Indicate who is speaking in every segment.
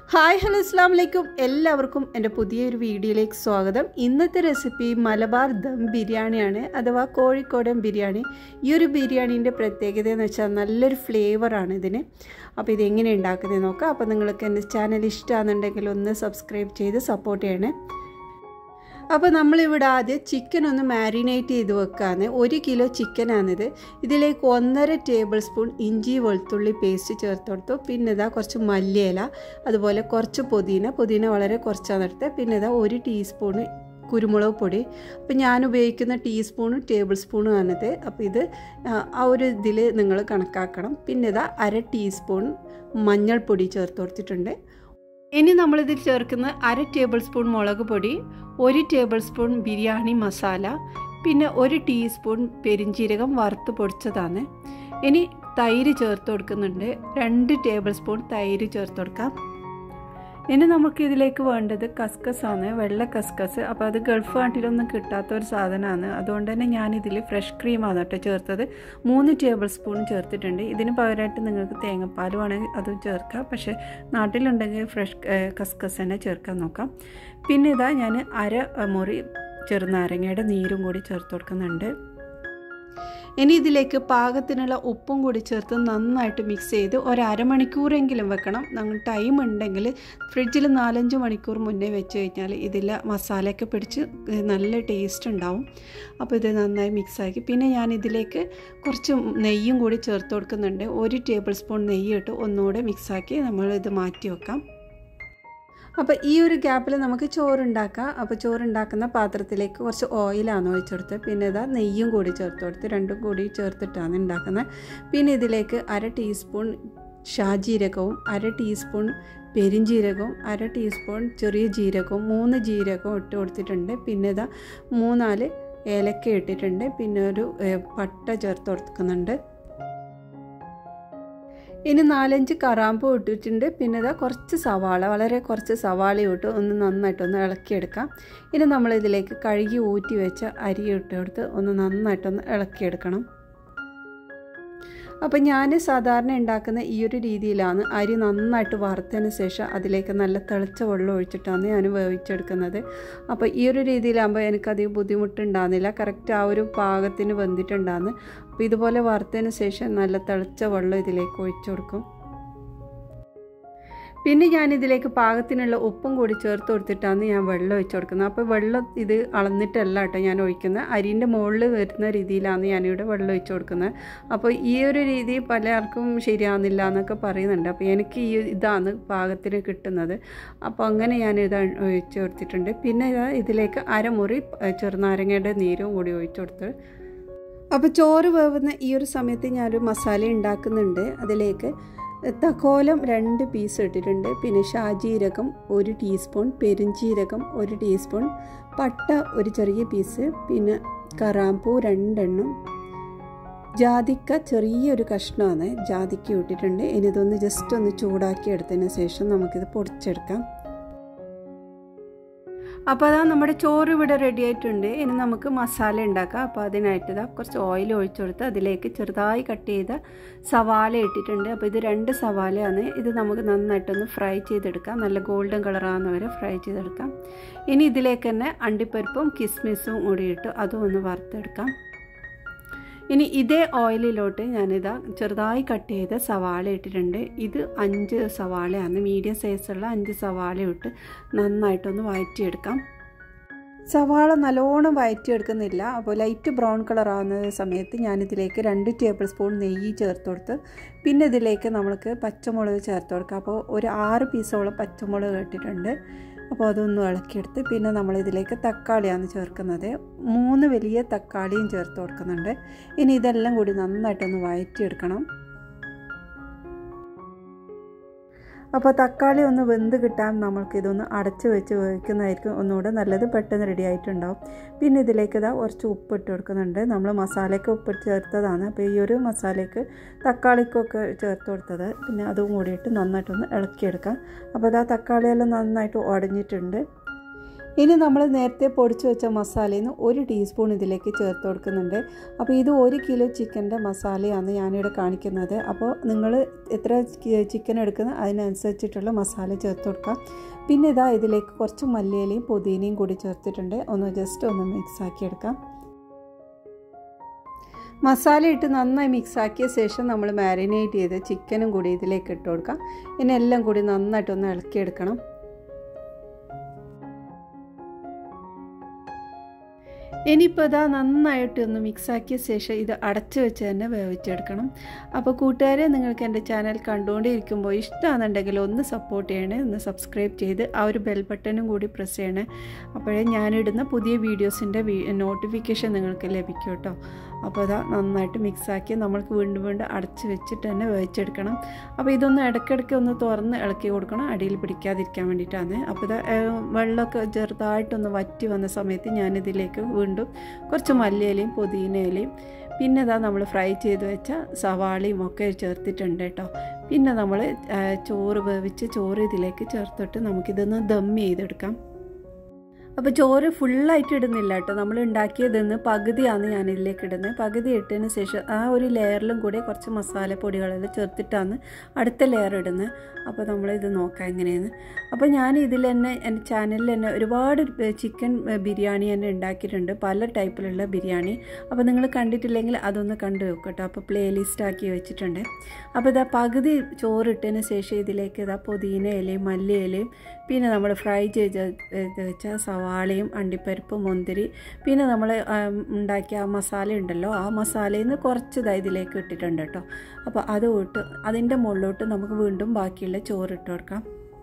Speaker 1: hi hello അസ്സാം വലൈക്കും എല്ലാവർക്കും എൻ്റെ പുതിയൊരു വീഡിയോയിലേക്ക് സ്വാഗതം ഇന്നത്തെ റെസിപ്പി മലബാർ ദം ബിരിയാണിയാണ് അഥവാ കോഴിക്കോടൻ ബിരിയാണി ഈ ഒരു ബിരിയാണീൻ്റെ പ്രത്യേകത എന്ന് വെച്ചാൽ നല്ലൊരു ഫ്ലേവറാണ് ഇതിന് അപ്പോൾ ഇതെങ്ങനെ ഉണ്ടാക്കുന്നത് നോക്കാം അപ്പോൾ നിങ്ങൾക്ക് എൻ്റെ ചാനൽ ഇഷ്ടമാണെന്നുണ്ടെങ്കിൽ ഒന്ന് സബ്സ്ക്രൈബ് ചെയ്ത് സപ്പോർട്ട് ചെയ്യണേ അപ്പോൾ നമ്മളിവിടെ ആദ്യം ചിക്കൻ ഒന്ന് മാരിനേറ്റ് ചെയ്ത് വെക്കാന്ന് ഒരു കിലോ ചിക്കനാണിത് ഇതിലേക്ക് ഒന്നര ടേബിൾ സ്പൂൺ ഇഞ്ചി വെളുത്തുള്ളി പേസ്റ്റ് ചേർത്ത് കൊടുത്തു പിന്നെ ഇതാ കുറച്ച് മല്ലിയില അതുപോലെ കുറച്ച് പുതിന പുതിന വളരെ കുറച്ചാണ് എടുത്തത് പിന്നെ ഇതാ ഒരു ടീസ്പൂണ് കുരുമുളക് പൊടി അപ്പോൾ ഞാൻ ഉപയോഗിക്കുന്ന ടീസ്പൂണും ടേബിൾ സ്പൂണും ആണിത് അപ്പോൾ ഇത് ആ ഒരു ഇതിൽ നിങ്ങൾ കണക്കാക്കണം പിന്നെ ഇതാ അര ടീസ്പൂൺ മഞ്ഞൾപ്പൊടി ചേർത്ത് കൊടുത്തിട്ടുണ്ട് ഇനി നമ്മളിതിൽ ചേർക്കുന്ന അര ടേബിൾ സ്പൂൺ മുളക് പൊടി ഒരു ടേബിൾ സ്പൂൺ ബിരിയാണി മസാല പിന്നെ ഒരു ടീസ്പൂൺ പെരിഞ്ജീരകം വറുത്ത് പൊടിച്ചതാണ് ഇനി തൈര് ചേർത്ത് കൊടുക്കുന്നുണ്ട് രണ്ട് ടേബിൾ സ്പൂൺ തൈര് ചേർത്ത് കൊടുക്കാം ഇനി നമുക്ക് ഇതിലേക്ക് വേണ്ടത് കസ്കസാണ് വെള്ള കസ്കസ് അപ്പോൾ അത് ഗൾഫ് നാട്ടിലൊന്നും കിട്ടാത്ത ഒരു സാധനമാണ് അതുകൊണ്ട് തന്നെ ഞാനിതിൽ ഫ്രഷ് ക്രീമാണ് കേട്ടോ ചേർത്തത് മൂന്ന് ടേബിൾ സ്പൂൺ ചേർത്തിട്ടുണ്ട് ഇതിന് പകരമായിട്ട് നിങ്ങൾക്ക് തേങ്ങാപ്പാൽ വേണമെങ്കിൽ അതും ചേർക്കാം പക്ഷേ നാട്ടിലുണ്ടെങ്കിൽ ഫ്രഷ് കസ്കസ് തന്നെ ചേർക്കാൻ നോക്കാം പിന്നെ ഇതാ ഞാൻ അര മുറി ചെറുനാരങ്ങയുടെ നീരും കൂടി ചേർത്ത് കൊടുക്കുന്നുണ്ട് ഇനി ഇതിലേക്ക് പാകത്തിനുള്ള ഉപ്പും കൂടി ചേർത്ത് നന്നായിട്ട് മിക്സ് ചെയ്ത് ഒരു അരമണിക്കൂറെങ്കിലും വെക്കണം നമ്മൾ ടൈം ഉണ്ടെങ്കിൽ ഫ്രിഡ്ജിൽ നാലഞ്ച് മണിക്കൂർ മുന്നേ വെച്ച് കഴിഞ്ഞാൽ ഇതിൽ മസാലയൊക്കെ പിടിച്ച് നല്ല ടേസ്റ്റ് ഉണ്ടാവും അപ്പോൾ ഇത് നന്നായി മിക്സാക്കി പിന്നെ ഞാൻ ഇതിലേക്ക് കുറച്ച് നെയ്യും കൂടി ചേർത്ത് കൊടുക്കുന്നുണ്ട് ഒരു ടേബിൾ സ്പൂൺ നെയ്യ് ഇട്ട് ഒന്നുകൂടെ മിക്സാക്കി നമ്മൾ ഇത് മാറ്റി വെക്കാം അപ്പോൾ ഈ ഒരു ഗ്യാപ്പിൽ നമുക്ക് ചോറുണ്ടാക്കാം അപ്പോൾ ചോറുണ്ടാക്കുന്ന പാത്രത്തിലേക്ക് കുറച്ച് ഓയിലാണ് ഒഴിച്ചെടുത്ത് പിന്നെ ഇതാ നെയ്യും കൂടി ചേർത്ത് കൊടുത്ത് രണ്ടും കൂടി ചേർത്തിട്ടാണ് ഉണ്ടാക്കുന്നത് പിന്നെ ഇതിലേക്ക് അര ടീസ്പൂൺ ഷാജീരകവും അര ടീസ്പൂൺ പെരിഞ്ജീരകവും അര ടീസ്പൂൺ ചെറിയ ജീരകവും മൂന്ന് ജീരകവും ഇട്ട് കൊടുത്തിട്ടുണ്ട് പിന്നെ ഇതാ മൂന്നാല് ഏലക്ക ഇട്ടിട്ടുണ്ട് പിന്നെ ഒരു പട്ട ചേർത്ത് കൊടുക്കുന്നുണ്ട് ഇനി നാലഞ്ച് കറാമ്പ് ഇട്ടിട്ടുണ്ട് പിന്നെ ഇതാ കുറച്ച് സവാള വളരെ കുറച്ച് സവാള ഇട്ട് ഒന്ന് നന്നായിട്ടൊന്ന് ഇളക്കിയെടുക്കാം ഇനി നമ്മളിതിലേക്ക് കഴുകി ഊറ്റി വെച്ച അരി ഇട്ടെടുത്ത് ഒന്ന് നന്നായിട്ടൊന്ന് ഇളക്കിയെടുക്കണം അപ്പോൾ ഞാൻ സാധാരണ ഉണ്ടാക്കുന്ന ഈ ഒരു രീതിയിലാണ് അരി നന്നായിട്ട് വറുത്തതിന് ശേഷം അതിലേക്ക് നല്ല തിളച്ച വെള്ളം ഒഴിച്ചിട്ടാണ് ഞാൻ വേവിച്ചെടുക്കുന്നത് അപ്പോൾ ഈ ഒരു രീതിയിലാകുമ്പോൾ എനിക്കധികം ബുദ്ധിമുട്ടുണ്ടാകുന്നില്ല കറക്റ്റ് ആ ഒരു പാകത്തിന് വെന്തിട്ടുണ്ടാകുന്നു അപ്പോൾ ഇതുപോലെ വറുത്തതിന് ശേഷം നല്ല തിളച്ച വെള്ളം ഇതിലേക്ക് ഒഴിച്ചു കൊടുക്കും പിന്നെ ഞാൻ ഇതിലേക്ക് പാകത്തിനുള്ള ഉപ്പും കൂടി ചേർത്ത് കൊടുത്തിട്ടാണ് ഞാൻ വെള്ളം ഒഴിച്ചു കൊടുക്കുന്നത് അപ്പോൾ വെള്ളം ഇത് അളന്നിട്ടല്ല കേട്ടോ ഞാൻ ഒഴിക്കുന്നത് അരിൻ്റെ മുകളിൽ വരുന്ന രീതിയിലാണ് ഞാനിവിടെ വെള്ളം ഒഴിച്ചു കൊടുക്കുന്നത് അപ്പോൾ ഈ ഒരു രീതി പലർക്കും ശരിയാവുന്നില്ല എന്നൊക്കെ പറയുന്നുണ്ട് അപ്പോൾ എനിക്ക് ഈ ഇതാണ് പാകത്തിന് കിട്ടുന്നത് അപ്പോൾ അങ്ങനെ ഞാൻ ഇത് ഒഴിച്ചു കൊടുത്തിട്ടുണ്ട് പിന്നെ ഇതിലേക്ക് അരമുറി ചെറുനാരങ്ങയുടെ നീരും കൂടി ഒഴിച്ചു കൊടുത്ത് അപ്പോൾ ചോറ് വേവുന്ന ഈ ഒരു സമയത്ത് ഞാനൊരു മസാല ഉണ്ടാക്കുന്നുണ്ട് അതിലേക്ക് തക്കോലം രണ്ട് പീസ് ഇട്ടിട്ടുണ്ട് പിന്നെ ഷാജീരകം ഒരു ടീസ്പൂൺ പെരുംജീരകം ഒരു ടീസ്പൂൺ പട്ട ഒരു ചെറിയ പീസ് പിന്നെ കറാമ്പൂ രണ്ടെണ്ണം ജാതിക്ക ചെറിയൊരു കഷ്ണമാണ് ജാതിക്ക ഇട്ടിട്ടുണ്ട് ഇനി ഇതൊന്ന് ജസ്റ്റ് ഒന്ന് ചൂടാക്കി എടുത്തതിന് ശേഷം നമുക്കിത് പൊടിച്ചെടുക്കാം അപ്പോൾ അതാ നമ്മുടെ ചോറ് ഇവിടെ റെഡി ആയിട്ടുണ്ട് ഇനി നമുക്ക് മസാല ഉണ്ടാക്കാം അപ്പോൾ അതിനായിട്ട് ഇതാ കുറച്ച് ഓയിൽ ഒഴിച്ചു കൊടുത്ത് അതിലേക്ക് ചെറുതായി കട്ട് ചെയ്ത സവാള ഇട്ടിട്ടുണ്ട് അപ്പോൾ ഇത് രണ്ട് സവാളയാണ് ഇത് നമുക്ക് നന്നായിട്ടൊന്ന് ഫ്രൈ ചെയ്തെടുക്കാം നല്ല ഗോൾഡൻ കളറാകുന്ന വരെ ഫ്രൈ ചെയ്തെടുക്കാം ഇനി ഇതിലേക്ക് തന്നെ അണ്ടിപ്പരിപ്പും കിസ്മിസും കൂടി ഇട്ട് അതും ഒന്ന് വറുത്തെടുക്കാം ഇനി ഇതേ ഓയിലിലോട്ട് ഞാനിതാ ചെറുതായി കട്ട് ചെയ്ത സവാള ഇട്ടിട്ടുണ്ട് ഇത് അഞ്ച് സവാളയാണ് മീഡിയം സൈസുള്ള അഞ്ച് സവാള ഇട്ട് നന്നായിട്ടൊന്ന് വഴറ്റിയെടുക്കാം സവാള നല്ലോണം വഴറ്റിയെടുക്കുന്നില്ല അപ്പോൾ ലൈറ്റ് ബ്രൗൺ കളർ ആവുന്ന സമയത്ത് ഞാനിതിലേക്ക് രണ്ട് ടേബിൾ സ്പൂൺ നെയ്യ് ചേർത്ത് കൊടുത്ത് പിന്നെ ഇതിലേക്ക് നമ്മൾക്ക് പച്ചമുളക് ചേർത്ത് കൊടുക്കാം അപ്പോൾ ഒരു ആറ് പീസോളം പച്ചമുളക് ഇട്ടിട്ടുണ്ട് അപ്പോൾ അതൊന്ന് ഇളക്കിയെടുത്ത് പിന്നെ നമ്മളിതിലേക്ക് തക്കാളിയാണ് ചേർക്കുന്നത് മൂന്ന് വലിയ തക്കാളിയും ചേർത്ത് കൊടുക്കുന്നുണ്ട് ഇനി ഇതെല്ലാം കൂടി നന്നായിട്ടൊന്ന് വഴറ്റിയെടുക്കണം അപ്പോൾ തക്കാളി ഒന്ന് വെന്ത് കിട്ടാൻ നമ്മൾക്കിതൊന്ന് അടച്ച് വെച്ച് വേവിക്കുന്നതായിരിക്കും ഒന്നുകൂടെ നല്ലത് പെട്ടെന്ന് റെഡി ആയിട്ടുണ്ടാവും പിന്നെ ഇതിലേക്ക് ഇതാ കുറച്ച് ഉപ്പ് ഇട്ട് കൊടുക്കുന്നുണ്ട് നമ്മൾ മസാലയ്ക്ക് ഉപ്പ് ചേർത്തതാണ് അപ്പോൾ ഈ ഒരു മസാലയ്ക്ക് തക്കാളിക്കൊക്കെ ചേർത്ത് കൊടുത്തത് പിന്നെ അതും കൂടിയിട്ട് നന്നായിട്ടൊന്ന് ഇളക്കിയെടുക്കാം അപ്പോൾ ഇതാ തക്കാളിയെല്ലാം നന്നായിട്ട് ഉടഞ്ഞിട്ടുണ്ട് ഇനി നമ്മൾ നേരത്തെ പൊടിച്ച് വെച്ച മസാലയിൽ നിന്ന് ഒരു ടീസ്പൂൺ ഇതിലേക്ക് ചേർത്ത് കൊടുക്കുന്നുണ്ട് അപ്പോൾ ഇത് ഒരു കിലോ ചിക്കൻ്റെ മസാലയാണ് ഞാനിവിടെ കാണിക്കുന്നത് അപ്പോൾ നിങ്ങൾ എത്ര ചിക്കൻ എടുക്കുന്ന അതിനനുസരിച്ചിട്ടുള്ള മസാല ചേർത്ത് കൊടുക്കാം പിന്നെ ഇതാ ഇതിലേക്ക് കുറച്ച് മല്ലിയിലയും പുതിനയും കൂടി ചേർത്തിട്ടുണ്ട് ഒന്ന് ജസ്റ്റ് ഒന്ന് മിക്സ് ആക്കി എടുക്കാം മസാല ഇട്ട് നന്നായി മിക്സ് ആക്കിയ ശേഷം നമ്മൾ മാരിനേറ്റ് ചെയ്ത് ചിക്കനും കൂടി ഇതിലേക്ക് ഇട്ട് കൊടുക്കാം ഇനി എല്ലാം കൂടി നന്നായിട്ടൊന്ന് ഇളക്കിയെടുക്കണം ഇനിയിപ്പോൾ ഇതാ നന്നായിട്ട് ഒന്ന് മിക്സാക്കിയ ശേഷം ഇത് അടച്ചു വെച്ച് തന്നെ വേവിച്ചെടുക്കണം അപ്പോൾ കൂട്ടുകാരെ നിങ്ങൾക്ക് എൻ്റെ ചാനൽ കണ്ടുകൊണ്ടിരിക്കുമ്പോൾ ഇഷ്ടമാണെന്നുണ്ടെങ്കിൽ ഒന്ന് സപ്പോർട്ട് ചെയ്യണേ ഒന്ന് സബ്സ്ക്രൈബ് ചെയ്ത് ആ ഒരു ബെൽ ബട്ടണും കൂടി പ്രസ് ചെയ്യണേ അപ്പോഴേ ഞാനിടുന്ന പുതിയ വീഡിയോസിൻ്റെ നോട്ടിഫിക്കേഷൻ നിങ്ങൾക്ക് ലഭിക്കും കേട്ടോ അപ്പോൾ അതാ നന്നായിട്ട് മിക്സാക്കി നമ്മൾക്ക് വീണ്ടും വീണ്ടും അടച്ച് വെച്ചിട്ട് തന്നെ വേവിച്ചെടുക്കണം അപ്പോൾ ഇതൊന്ന് ഇടയ്ക്കിടയ്ക്ക് ഒന്ന് തുറന്ന് ഇളക്കി കൊടുക്കണം അടിയിൽ പിടിക്കാതിരിക്കാൻ വേണ്ടിയിട്ടാണ് അപ്പോൾ ഇത് വെള്ളമൊക്കെ ചെറുതായിട്ടൊന്ന് വറ്റി വന്ന സമയത്ത് ഞാനിതിലേക്ക് വീണ്ടും കുറച്ച് മല്ലിയിലയും പുതിനയിലയും പിന്നെ ഇതാ നമ്മൾ ഫ്രൈ ചെയ്ത് വെച്ച സവാളയും ഒക്കെ ചേർത്തിട്ടുണ്ട് കേട്ടോ പിന്നെ നമ്മൾ ചോറ് വേവിച്ച് ചോറ് ഇതിലേക്ക് ചേർത്തിട്ട് നമുക്കിതൊന്ന് ദം ചെയ്തെടുക്കാം അപ്പോൾ ചോറ് ഫുള്ളായിട്ട് ഇടുന്നില്ല കേട്ടോ നമ്മൾ ഉണ്ടാക്കിയതെന്ന് പകുതിയാണ് ഞാൻ ഇതിലേക്ക് ഇടുന്നത് പകുതി ഇട്ടതിന് ശേഷം ആ ഒരു ലെയറിലും കൂടി കുറച്ച് മസാലപ്പൊടികളെല്ലാം ചേർത്തിട്ടാണ് അടുത്ത ലെയർ ഇടുന്നത് അപ്പോൾ നമ്മളിത് നോക്കാം എങ്ങനെയാണ് അപ്പോൾ ഞാൻ ഇതിൽ തന്നെ എൻ്റെ ചാനലിൽ തന്നെ ഒരുപാട് ചിക്കൻ ബിരിയാണി തന്നെ ഉണ്ടാക്കിയിട്ടുണ്ട് പല ടൈപ്പിലുള്ള ബിരിയാണി അപ്പോൾ നിങ്ങൾ കണ്ടിട്ടില്ലെങ്കിൽ അതൊന്ന് കണ്ടു വെക്കട്ടോ അപ്പോൾ പ്ലേ ലിസ്റ്റ് ആക്കി വെച്ചിട്ടുണ്ട് അപ്പോൾ ഇതാ പകുതി ചോറിട്ടതിന് ശേഷം ഇതിലേക്ക് ഇതാ പുതിന ഇലയും മല്ലി ഇലയും പിന്നെ നമ്മൾ ഫ്രൈ ചെയ്ത് വെച്ച സവാളയും അണ്ടിപ്പരിപ്പ് മുന്തിരി പിന്നെ നമ്മൾ ഉണ്ടാക്കിയ ആ മസാല ഉണ്ടല്ലോ ആ മസാലയിൽ നിന്ന് കുറച്ച് ഇതാ ഇതിലേക്ക് ഇട്ടിട്ടുണ്ട് കേട്ടോ അപ്പോൾ അത് ഇട്ട് അതിൻ്റെ മുകളിലോട്ട് നമുക്ക് വീണ്ടും ബാക്കിയുള്ള ചോറ് ഇട്ട് കൊടുക്കാം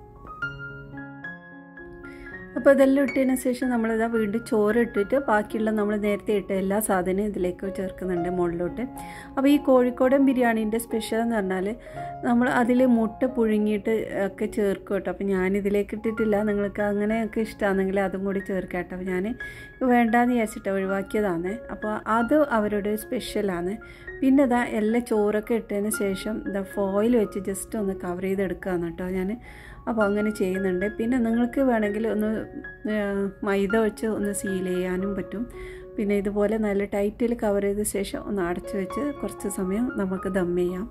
Speaker 1: അപ്പോൾ ഇതെല്ലാം ഇട്ടതിന് ശേഷം നമ്മളിതാ വീണ്ടും ചോറ് ഇട്ടിട്ട് ബാക്കിയുള്ള നമ്മൾ നേരത്തെ ഇട്ട എല്ലാ സാധനവും ഇതിലേക്ക് ചേർക്കുന്നുണ്ട് മുകളിലോട്ട് അപ്പോൾ ഈ കോഴിക്കോടൻ ബിരിയാണീൻ്റെ സ്പെഷ്യൽ എന്ന് പറഞ്ഞാൽ നമ്മൾ അതിൽ മുട്ട പുഴുങ്ങിയിട്ട് ഒക്കെ ചേർക്കും കേട്ടോ അപ്പോൾ ഞാൻ ഇതിലേക്ക് ഇട്ടിട്ടില്ല നിങ്ങൾക്ക് അങ്ങനെയൊക്കെ ഇഷ്ടമാണെങ്കിൽ അതും കൂടി ചേർക്കാം കേട്ടോ അപ്പോൾ ഞാൻ വേണ്ടാന്ന് വിചാരിച്ചിട്ട് ഒഴിവാക്കിയതാണ് അപ്പോൾ അത് അവരുടെ സ്പെഷ്യലാണ് പിന്നെ ഇതാ എല്ലാ ചോറൊക്കെ ഇട്ടതിന് ശേഷം ഇതാ ഫോയിൽ വെച്ച് ജസ്റ്റ് ഒന്ന് കവർ ചെയ്തെടുക്കുകയാണ് കേട്ടോ ഞാൻ അപ്പോൾ അങ്ങനെ ചെയ്യുന്നുണ്ട് പിന്നെ നിങ്ങൾക്ക് വേണമെങ്കിൽ ഒന്ന് മൈദ വെച്ച് ഒന്ന് സീൽ ചെയ്യാനും പറ്റും പിന്നെ ഇതുപോലെ നല്ല ടൈറ്റിൽ കവർ ചെയ്ത ശേഷം ഒന്ന് അടച്ചു വെച്ച് കുറച്ച് സമയം നമുക്ക് ദം ചെയ്യാം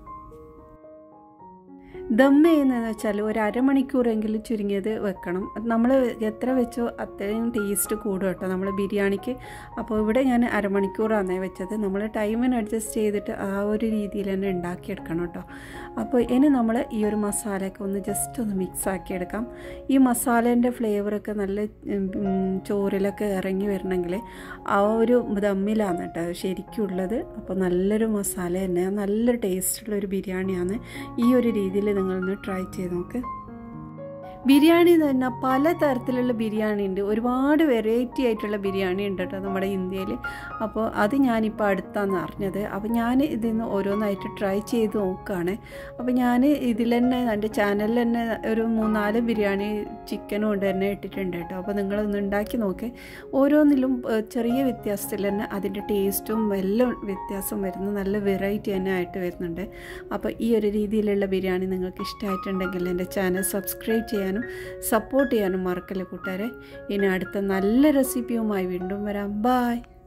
Speaker 1: ദം ചെയ്യുന്നതെന്ന് വെച്ചാൽ ഒരു അരമണിക്കൂറെങ്കിലും ചുരുങ്ങിയത് വെക്കണം നമ്മൾ എത്ര വെച്ചോ അത്രയും ടേസ്റ്റ് കൂടും കേട്ടോ നമ്മൾ ബിരിയാണിക്ക് അപ്പോൾ ഇവിടെ ഞാൻ അരമണിക്കൂറാണ് വെച്ചത് നമ്മൾ ടൈമിന് അഡ്ജസ്റ്റ് ചെയ്തിട്ട് ആ ഒരു രീതിയിൽ തന്നെ ഉണ്ടാക്കിയെടുക്കണം കേട്ടോ അപ്പോൾ ഇനി നമ്മൾ ഈ ഒരു മസാലയൊക്കെ ഒന്ന് ജസ്റ്റ് ഒന്ന് മിക്സ് ആക്കിയെടുക്കാം ഈ മസാലേൻ്റെ ഫ്ലേവറൊക്കെ നല്ല ചോറിലൊക്കെ ഇറങ്ങി വരണമെങ്കിൽ ആ ഒരു ദമ്മിലാണ് കേട്ടോ ശരിക്കുള്ളത് അപ്പോൾ നല്ലൊരു മസാല തന്നെ നല്ലൊരു ടേസ്റ്റുള്ളൊരു ബിരിയാണിയാണ് ഈ ഒരു രീതിയിൽ നിങ്ങളൊന്ന് ട്രൈ ചെയ്ത് നോക്ക് ബിരിയാണി തന്നെ പല തരത്തിലുള്ള ബിരിയാണി ഉണ്ട് ഒരുപാട് വെറൈറ്റി ആയിട്ടുള്ള ബിരിയാണി ഉണ്ട് കേട്ടോ നമ്മുടെ ഇന്ത്യയിൽ അപ്പോൾ അത് ഞാനിപ്പോൾ അടുത്താണ് അറിഞ്ഞത് അപ്പോൾ ഞാൻ ഇതിൽ നിന്ന് ഓരോന്നായിട്ട് ട്രൈ ചെയ്ത് നോക്കുകയാണ് അപ്പോൾ ഞാൻ ഇതിൽ തന്നെ എൻ്റെ ചാനലിൽ തന്നെ ഒരു മൂന്നാല് ബിരിയാണി ചിക്കനും കൊണ്ട് തന്നെ ഇട്ടിട്ടുണ്ട് കേട്ടോ അപ്പോൾ നിങ്ങളൊന്ന് ഉണ്ടാക്കി നോക്ക് ഓരോന്നിലും ചെറിയ വ്യത്യാസത്തിൽ തന്നെ അതിൻ്റെ ടേസ്റ്റും എല്ലാം വ്യത്യാസം വരുന്നു നല്ല വെറൈറ്റി തന്നെ ആയിട്ട് വരുന്നുണ്ട് അപ്പോൾ ഈ ഒരു രീതിയിലുള്ള ബിരിയാണി നിങ്ങൾക്ക് ഇഷ്ടമായിട്ടുണ്ടെങ്കിൽ എൻ്റെ ചാനൽ സബ്സ്ക്രൈബ് ചെയ്യാൻ ചെയ്യാനും സപ്പോർട്ട് ചെയ്യാനും മറക്കല്ലേ കൂട്ടുകാരെ ഇനി അടുത്ത നല്ല റെസിപ്പിയുമായി വീണ്ടും വരാം ബായ്